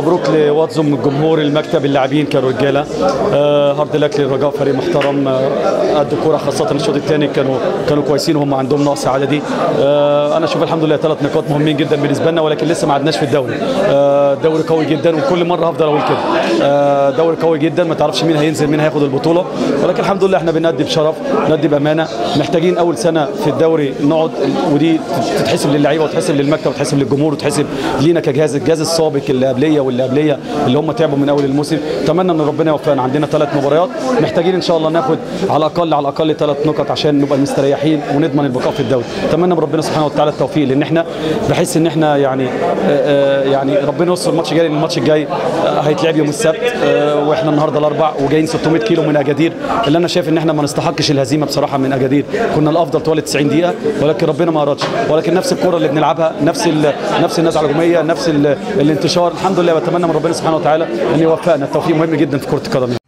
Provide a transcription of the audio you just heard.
مبروك لواتزم الجمهور المكتب اللاعبين كانوا رجاله آه هارد لك للرجاء فريق محترم آه قد كوره خاصه الشوط الثاني كانوا كانوا كويسين وهم عندهم نقص عددي آه انا اشوف الحمد لله ثلاث نقاط مهمين جدا بالنسبه لنا ولكن لسه ما عدناش في الدوري آه دوري قوي جدا وكل مره هفضل اقول كده آه دوري قوي جدا ما تعرفش مين هينزل مين هياخد البطوله ولكن الحمد لله احنا بنأدي بشرف بنأدي بامانه محتاجين اول سنه في الدوري نقعد ودي تتحسب للعيبه وتحسب للمكتب وتحسب للجمهور وتحسب لينا كجهاز الجهاز السابق اللي قبليه واللي قبليه اللي هم تعبوا من اول الموسم اتمنى ان ربنا يوفقنا عندنا ثلاث مباريات محتاجين ان شاء الله ناخد على الاقل على الاقل ثلاث نقط عشان نبقى مستريحين ونضمن البقاء في الدوري اتمنى من ربنا سبحانه وتعالى التوفيق لان احنا بحس ان احنا يعني آه، آه، يعني ربنا يستر الماتش الجاي لان الماتش الجاي آه، هيتلعب يوم السبت آه، واحنا النهارده الاربع وجايين 600 كيلو من اجادير اللي انا شايف ان احنا ما نستحقش الهزيمه بصراحه من اجادير كنا الافضل طوال 90 دقيقه ولكن ربنا ما ارادش ولكن نفس الكره اللي بنلعبها نفس ال- نفس النزعه الهجوميه نفس ال- الانتشار الحمد لله بتمنى من ربنا سبحانه وتعالى ان يوفقنا التوفيق مهم جدا في كره القدم